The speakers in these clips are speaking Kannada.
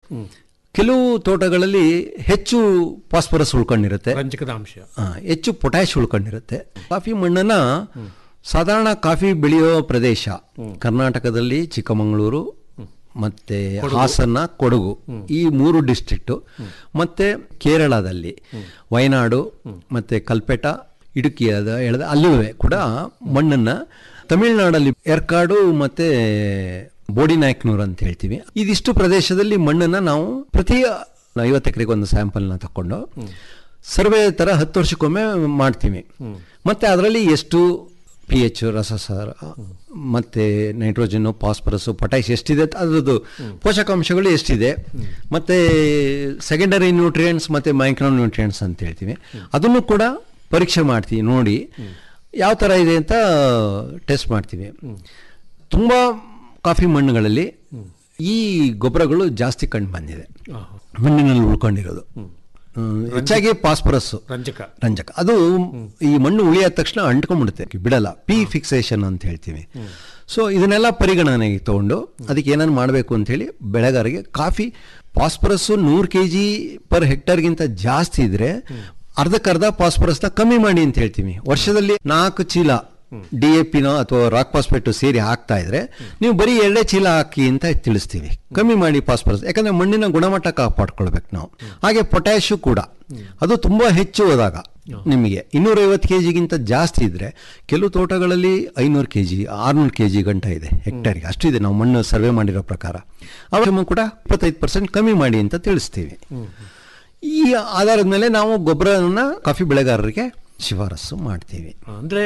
ಕೆಲವು ತೋಟಗಳಲ್ಲಿ ಹೆಚ್ಚು ಫಾಸ್ಫರಸ್ ಉಳ್ಕೊಂಡಿರುತ್ತೆ ರಂಜಕದ ಅಂಶ ಆ, ಹೆಚ್ಚು ಪೊಟ್ಯಾಶ್ ಉಳ್ಕೊಂಡಿರುತ್ತೆ ಕಾಫಿ ಮಣ್ಣನ್ನ ಸಾಧಾರಣ ಕಾಫಿ ಬೆಳೆಯೋ ಪ್ರದೇಶ ಕರ್ನಾಟಕದಲ್ಲಿ ಚಿಕ್ಕಮಗಳೂರು ಮತ್ತೆ ಹಾಸನ ಕೊಡಗು ಈ ಮೂರು ಡಿಸ್ಟ್ರಿಕ್ಟು ಮತ್ತೆ ಕೇರಳದಲ್ಲಿ ವಯನಾಡು ಮತ್ತೆ ಕಲ್ಪೆಟ ಇಡುಕಿ ಅದ ಎಳೆದ ಅಲ್ಲೂ ಕೂಡ ಮಣ್ಣನ್ನ ತಮಿಳುನಾಡಲ್ಲಿ ಎರ್ಕಾಡು ಮತ್ತೆ ಬೋಡಿನಾಯಕನೂರು ಅಂತ ಹೇಳ್ತೀವಿ ಇದಿಷ್ಟು ಪ್ರದೇಶದಲ್ಲಿ ಮಣ್ಣನ್ನ ನಾವು ಪ್ರತಿ ಐವತ್ತು ಎಕರೆಗೆ ಒಂದು ಸ್ಯಾಂಪಲ್ನ ತಕೊಂಡು ಸರ್ವೆ ತರ ಹತ್ತು ವರ್ಷಕ್ಕೊಮ್ಮೆ ಮಾಡ್ತೀವಿ ಮತ್ತೆ ಅದರಲ್ಲಿ ಎಷ್ಟು ಪಿ ಎಚ್ ರಸಸಾರ ಮತ್ತೆ ನೈಟ್ರೋಜನ್ ಫಾಸ್ಫರಸ್ ಪೊಟ್ಯಾಶ್ ಎಷ್ಟಿದೆ ಅದರದ್ದು ಪೋಷಕಾಂಶಗಳು ಎಷ್ಟಿದೆ ಮತ್ತೆ ಸೆಕೆಂಡರಿ ನ್ಯೂಟ್ರಿಯೆಂಟ್ಸ್ ಮತ್ತೆ ಮೈಕ್ರೋ ನ್ಯೂಟ್ರಿಯೆಂಟ್ಸ್ ಅಂತ ಹೇಳ್ತೀವಿ ಅದನ್ನು ಕೂಡ ಪರೀಕ್ಷೆ ಮಾಡ್ತೀವಿ ನೋಡಿ ಯಾವ ಥರ ಇದೆ ಅಂತ ಟೆಸ್ಟ್ ಮಾಡ್ತೀವಿ ತುಂಬ ಕಾಫಿ ಮಣ್ಣುಗಳಲ್ಲಿ ಈ ಗೊಬ್ಬರಗಳು ಜಾಸ್ತಿ ಕಂಡು ಬಂದಿದೆ ಮಣ್ಣಿನಲ್ಲಿ ಉಳ್ಕೊಂಡಿರೋದು ಹ್ಮ್, ಹೆಚ್ಚಾಗಿ ಫಾಸ್ಫರಸ್ ರಂಜಕ ರಂಜಕ ಅದು ಈ ಮಣ್ಣು ಉಳಿಯಾದ ತಕ್ಷಣ ಅಂಟ್ಕೊಂಡ್ಬಿಡುತ್ತೆ ಬಿಡಲ್ಲ ಪಿ ಫಿಕ್ಸೇಷನ್ ಅಂತ ಹೇಳ್ತೀವಿ ಸೊ ಇದನ್ನೆಲ್ಲ ಪರಿಗಣನೆಗೆ ತಗೊಂಡು ಅದಕ್ಕೆ ಏನಾದ್ರು ಮಾಡಬೇಕು ಅಂತ ಹೇಳಿ ಬೆಳೆಗಾರರಿಗೆ ಕಾಫಿ ಫಾಸ್ಫರಸ್ ನೂರು ಕೆ ಜಿ ಪರ್ ಹೆಕ್ಟರ್ಗಿಂತ ಜಾಸ್ತಿ ಇದ್ರೆ ಅರ್ಧಕ್ಕರ್ಧ ಫಾಸ್ಫರಸ್ನ ಕಮ್ಮಿ ಮಾಡಿ ಅಂತ ಹೇಳ್ತೀವಿ ವರ್ಷದಲ್ಲಿ ನಾಲ್ಕು ಚೀಲ ಡಿ ಎ ಪಿನೋ ಅಥವಾ ರಾಕ್ ಫಾಸ್ಫೇಟ್ ಸೇರಿ ಹಾಕ್ತಾ ಇದ್ರೆ ನೀವು ಬರೀ ಎರಡೇ ಚೀಲ ಹಾಕಿ ಅಂತ ತಿಳಿಸ್ತೀವಿ ಕಮ್ಮಿ ಮಾಡಿ ಫಾಸ್ಫರಸ್ ಯಾಕಂದ್ರೆ ಮಣ್ಣಿನ ಗುಣಮಟ್ಟ ಕಾಪಾಡ್ಕೊಳ್ಬೇಕು ನಾವು ಹಾಗೆ ಪೊಟ್ಯಾಶು ಕೂಡ ಅದು ತುಂಬಾ ಹೆಚ್ಚು ಹೋದಾಗ ನಿಮಗೆ ಇನ್ನೂರೈವತ್ತು ಕೆ ಜಿಗಿಂತ ಜಾಸ್ತಿ ಇದ್ರೆ ಕೆಲವು ತೋಟಗಳಲ್ಲಿ ಐನೂರು ಕೆ ಜಿ ಆರ್ನೂರು ಕೆ ಜಿ ಗಂಟ ಇದೆ ಹೆಕ್ಟರ್ಗೆ ಅಷ್ಟಿದೆ ನಾವು ಮಣ್ಣು ಸರ್ವೆ ಮಾಡಿರೋ ಪ್ರಕಾರ ಅವಾಗ ಕೂಡ ಇಪ್ಪತ್ತೈದು ಪರ್ಸೆಂಟ್ ಕಮ್ಮಿ ಮಾಡಿ ಅಂತ ತಿಳಿಸ್ತೀವಿ ಈ ಆಧಾರದ ಮೇಲೆ ನಾವು ಗೊಬ್ಬರನ ಕಾಫಿ ಬೆಳೆಗಾರರಿಗೆ ಶಿಫಾರಸು ಮಾಡ್ತೀವಿ ಅಂದ್ರೆ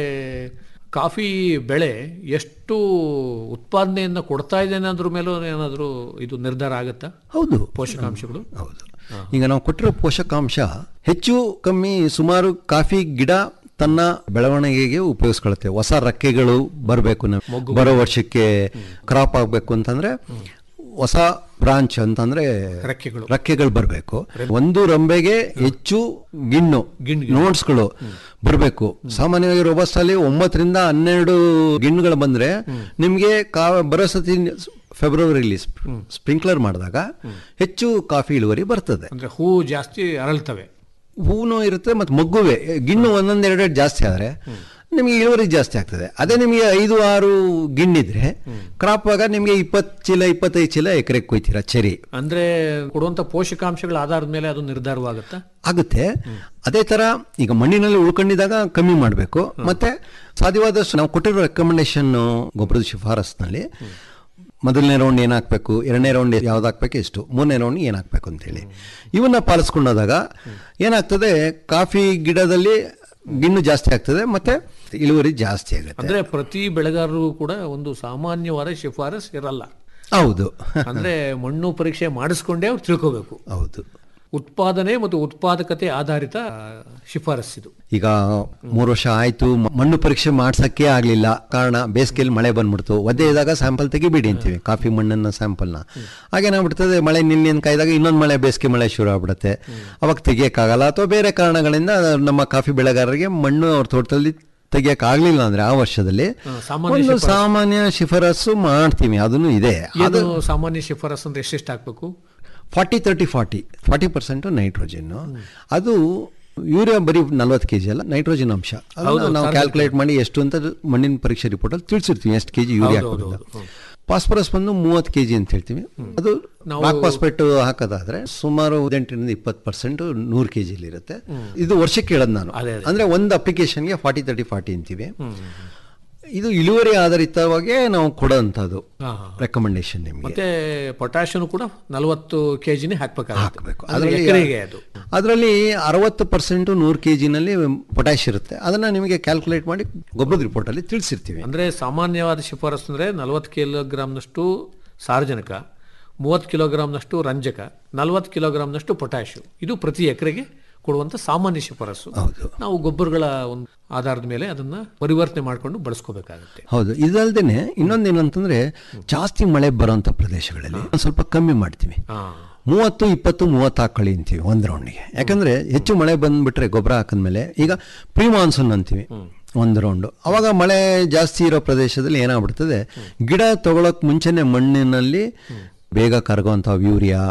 ಕಾಫಿ ಬೆಳೆ ಎಷ್ಟು ಉತ್ಪಾದನೆಯನ್ನ ಕೊಡ್ತಾ ಇದೆ ಅನ್ನೋದ್ರ ಮೇಲೂ ಏನಾದರೂ ಇದು ನಿರ್ಧಾರ ಆಗುತ್ತಾ ಹೌದು ಪೋಷಕಾಂಶಗಳು ಹೌದು ಈಗ ನಾವು ಕೊಟ್ಟಿರೋ ಪೋಷಕಾಂಶ ಹೆಚ್ಚು ಕಮ್ಮಿ ಸುಮಾರು ಕಾಫಿ ಗಿಡ ತನ್ನ ಬೆಳವಣಿಗೆಗೆ ಉಪಯೋಗಿಸ್ಕೊಳುತ್ತೆ ಹೊಸ ರೆಕ್ಕೆಗಳು ಬರಬೇಕು ಬರೋ ವರ್ಷಕ್ಕೆ ಕ್ರಾಪ್ ಆಗಬೇಕು ಅಂತಂದ್ರೆ ಹೊಸ ಬ್ರಾಂಚ್ ಅಂತಂದ್ರೆ ರೆಕ್ಕೆಗಳು. ರೆಕ್ಕೆಗಳು ಬರಬೇಕು ಒಂದು ರಂಬೆಗೆ ಹೆಚ್ಚು ಗಿಣ್ಣು ನೋಟ್ಸ್ಗಳು ಬರಬೇಕು ಸಾಮಾನ್ಯವಾಗಿ ರೋಬಸ್ಟಲ್ಲಿ ಒಂಬತ್ತರಿಂದ ಹನ್ನೆರಡು ಗಿಣ್ಣುಗಳು ಬಂದ್ರೆ ನಿಮಗೆ ಕಾ ಬರೋ ಸತಿ ಫೆಬ್ರವರಿಲಿ ಸ್ಪ್ರಿಂಕ್ಲರ್ ಮಾಡಿದಾಗ ಹೆಚ್ಚು ಕಾಫಿ ಇಳುವರಿ ಬರ್ತದೆ ಅಂದ್ರೆ ಹೂ ಜಾಸ್ತಿ ಅರಳ್ತವೆ ಹೂನು ಇರುತ್ತೆ ಮತ್ತು ಮಗ್ಗುವೆ ಗಿಣ್ಣು ಒಂದೊಂದು ಎರಡೆರಡು ಜಾಸ್ತಿ ಆದರೆ ನಿಮಗೆ ಇಳುವರಿ ಜಾಸ್ತಿ ಆಗ್ತದೆ ಅದೇ ನಿಮಗೆ ಐದು ಆರು ಗಿಣ್ಣಿದ್ರೆ ಕ್ರಾಪ್ ಆಗ ನಿಮಗೆ ಇಪ್ಪತ್ತು ಚೀಲ ಇಪ್ಪತ್ತೈದು ಚೀಲ ಎಕರೆಗೆ ಕೊಯ್ತೀರಾ ಚೆರಿ ಅಂದ್ರೆ ಕೊಡುವಂತ ಪೋಷಕಾಂಶಗಳ ಆಧಾರದ ಮೇಲೆ ಅದು ನಿರ್ಧಾರವಾಗುತ್ತಾ ಆಗುತ್ತೆ ಅದೇ ತರ ಈಗ ಮಣ್ಣಿನಲ್ಲಿ ಉಳ್ಕೊಂಡಿದ್ದಾಗ ಕಮ್ಮಿ ಮಾಡಬೇಕು ಮತ್ತೆ ಸಾಧ್ಯವಾದಷ್ಟು ನಾವು ಕೊಟ್ಟಿರೋ ರೆಕಮೆಂಡೇಶನ್ ಗೊಬ್ಬರದ ಶಿಫಾರಸ್ನಲ್ಲಿ ಮೊದಲನೇ ರೌಂಡ್ ಏನು ಹಾಕ್ಬೇಕು ಎರಡನೇ ರೌಂಡ್ ಯಾವ್ದು ಹಾಕ್ಬೇಕು ಎಷ್ಟು ಮೂರನೇ ರೌಂಡ್ ಏನು ಹಾಕ್ಬೇಕು ಅಂತೇಳಿ ಇವನ್ನ ಪಾಲಿಸ್ಕೊಂಡೋದಾಗ ಏನಾಗ್ತದೆ ಕಾಫಿ ಗಿಡದಲ್ಲಿ ಗಿಣ್ಣು ಜಾಸ್ತಿ ಆಗ್ತದೆ ಮತ್ತೆ ಇಳುವರಿ ಜಾಸ್ತಿ ಆಗುತ್ತೆ ಅಂದ್ರೆ ಪ್ರತಿ ಬೆಳೆಗಾರರಿಗೂ ಕೂಡ ಒಂದು ಸಾಮಾನ್ಯವಾದ ಶಿಫಾರಸ್ ಇರಲ್ಲ ಹೌದು ಅಂದ್ರೆ ಮಣ್ಣು ಪರೀಕ್ಷೆ ಮಾಡಿಸ್ಕೊಂಡೇ ಅವ್ರು ತಿಳ್ಕೋಬೇಕು ಹೌದು ಉತ್ಪಾದನೆ ಮತ್ತು ಉತ್ಪಾದಕತೆ ಆಧಾರಿತ ಶಿಫಾರಸ್ಸಿದು ಈಗ ಮೂರು ವರ್ಷ ಆಯ್ತು ಮ- ಮಣ್ಣು ಪರೀಕ್ಷೆ ಮಾಡ್ಸಕ್ಕೆ ಆಗ್ಲಿಲ್ಲ ಕಾರಣ ಬೇಸಿಗೆಯಲ್ಲಿ ಮಳೆ ಬಂದ್ಬಿಡ್ತು ಒದ್ದೆ ಇದ್ದಾಗ ಸ್ಯಾಂಪಲ್ ತೆಗಿಬೇಡಿ ಅಂತೀವಿ ಕಾಫಿ ಮಣ್ಣನ್ನ ಸ್ಯಾಂಪಲ್ನ ಹಾಗೇನಾಗ್ಬಿಡ್ತದೆ ಮಳೆ ನಿನ್ನೆ ಕಾಯ್ದಾಗ ಇನ್ನೊಂದು ಮಳೆ ಬೇಸಿಗೆ ಮಳೆ ಶುರು ಆಗ್ಬಿಡುತ್ತೆ ಅವಾಗ ತೆಗಿಯಕ್ಕಾಗಲ್ಲ ಅಥವಾ ಬೇರೆ ಕಾರಣಗಳಿಂದ ನಮ್ಮ ಕಾಫಿ ಬೆಳೆಗಾರರಿಗೆ ಮಣ್ಣು ಅವ್ರ ತೋಟದಲ್ಲಿ ತೆಗಿಯಕ್ಕಾಗ್ಲಿಲ್ಲ ಅಂದ್ರೆ ಆ ವರ್ಷದಲ್ಲಿ ಸಾಮಾನ್ಯ ಒಂದು ಸಾಮಾನ್ಯ ಶಿಫಾರಸು ಮಾಡ್ತೀವಿ ಅದನ್ನು ಇದೆ ಏನು ಸಾಮಾನ್ಯ ಶಿಫಾರಸ್ ಅಂದ್ರೆ ಎಷ್ಟೆಷ್ಟು ಹಾಕ್ಬೇಕು forty thirty forty forty percent nitrogen ಅದು ಯೂರಿಯಾ ಬರೀ ನಲ್ವತ್ತು ಕೆಜಿ ಅಲ್ಲ ನೈಟ್ರೋಜನ್ ಅಂಶ ಅದನ್ನ ನಾವು ಕ್ಯಾಲ್ಕುಲೇಟ್ ಮಾಡಿ ಎಷ್ಟು ಅಂತ ಮಣ್ಣಿನ ಪರೀಕ್ಷೆ ರಿಪೋರ್ಟ್ ಅಲ್ಲಿ ತಿಳಿಸಿರ್ತೀವಿ ಎಷ್ಟು ಕೆಜಿ ಯೂರಿಯಾ ಹಾಕೋದಿಲ್ಲ ಫಾಸ್ಫರಸ್ ಬಂದು ಮೂವತ್ತು ಕೆಜಿ ಅಂತ ಹೇಳ್ತೀವಿ ಅದು ರಾಕ್ ಫಾಸ್ಫೇಟ್ ಹಾಕೋದಾದ್ರೆ ಸುಮಾರು ಹದಿನೆಂಟರಿಂದ ಇಪ್ಪತ್ತು ಪರ್ಸೆಂಟ್ ನೂರು ಕೆ ಜಿಲಿ ಇರುತ್ತೆ ಇದು ವರ್ಷಕ್ಕೆ ಹೇಳೋದು ನಾನು ಅಂದ್ರೆ ಒಂದು ಅಪ್ಲಿಕೇಶನ್ಗೆ ಫಾರ್ಟಿ ತರ್ಟಿ ಫಾರ್ಟಿ ಅಂತೀವಿ ಇದು ಇಳುವರಿ ಆಧಾರಿತವಾಗಿ ನಾವು ಕೊಡೋಂಥದ್ದು ಹಾ, ಹಾ. ರೆಕಮೆಂಡೇಶನ್ ನಿಮಗೆ ಮತ್ತೆ ಪೊಟ್ಯಾಷಿಯಂ ಕೂಡ ನಲವತ್ತು ಕೆಜಿನೇ ಹಾಕ್ಬೇಕಾಗುತ್ತೆ ಹಾಕಬೇಕು ಅಂದ್ರೆ ಎಕರೆಗೆ ಅದು ಅದರಲ್ಲಿ ಅರವತ್ತು ಪರ್ಸೆಂಟ್ ನೂರು ಕೆ ಜಿನಲ್ಲಿ ಪೊಟ್ಯಾಶ್ ಇರುತ್ತೆ ಅದನ್ನ ನಿಮಗೆ ಕ್ಯಾಲ್ಕುಲೇಟ್ ಮಾಡಿ ಗೊಬ್ಬರದ ರಿಪೋರ್ಟ್ ಅಲ್ಲಿ ತಿಳಿಸಿರ್ತೀವಿ ಅಂದ್ರೆ ಸಾಮಾನ್ಯವಾದ ಶಿಫಾರಸ್ ಅಂದ್ರೆ ನಲವತ್ತು ಕಿಲೋಗ್ರಾಮ್ನಷ್ಟು ಸಾರಜನಕ ಮೂವತ್ತು ಕಿಲೋಗ್ರಾಮ್ನಷ್ಟು ರಂಜಕ ನಲವತ್ತು ಕಿಲೋಗ್ರಾಮ್ನಷ್ಟು ಪೊಟ್ಯಾಶು ಇದು ಪ್ರತಿ ಎಕರೆಗೆ ಕೊಡುವಂತ ಸಾಮಾನ್ಯ ಶಿಫಾರಸು ಹೌದು ನಾವು ಗೊಬ್ಬರಗಳ ಒಂದು ಆಧಾರದ ಮೇಲೆ ಅದನ್ನ ಪರಿವರ್ತನೆ ಮಾಡಿಕೊಂಡು ಬಳಸ್ಕೋಬೇಕಾಗುತ್ತೆ ಹೌದು ಇದಲ್ದೇನೆ ಇನ್ನೊಂದೇನಂತಂದ್ರೆ ಜಾಸ್ತಿ ಮಳೆ ಬರೋಂಥ ಪ್ರದೇಶಗಳಲ್ಲಿ ಒಂದ್ ಸ್ವಲ್ಪ ಕಮ್ಮಿ ಮಾಡ್ತೀವಿ ಹಾ ಮೂವತ್ತು ಇಪ್ಪತ್ತು ಮೂವತ್ತು ಹಾಕೊಳ್ಳಿ ಅಂತೀವಿ ಒಂದು ರೌಂಡಿಗೆ ಯಾಕಂದ್ರೆ ಹೆಚ್ಚು ಮಳೆ ಬಂದ್ಬಿಟ್ರೆ ಗೊಬ್ಬರ ಹಾಕಿದ್ಮೇಲೆ ಈಗ ಪ್ರೀ ಮಾನ್ಸೂನ್ ಅಂತೀವಿ ಒಂದು ರೌಂಡು ಅವಾಗ ಮಳೆ ಜಾಸ್ತಿ ಇರೋ ಪ್ರದೇಶದಲ್ಲಿ ಏನಾಗ್ಬಿಡ್ತದೆ ಗಿಡ ತಗೊಳಕ್ ಮುಂಚೆನೆ ಮಣ್ಣಿನಲ್ಲಿ ಬೇಗ ಕರಗುವಂಥ ಯೂರಿಯಾ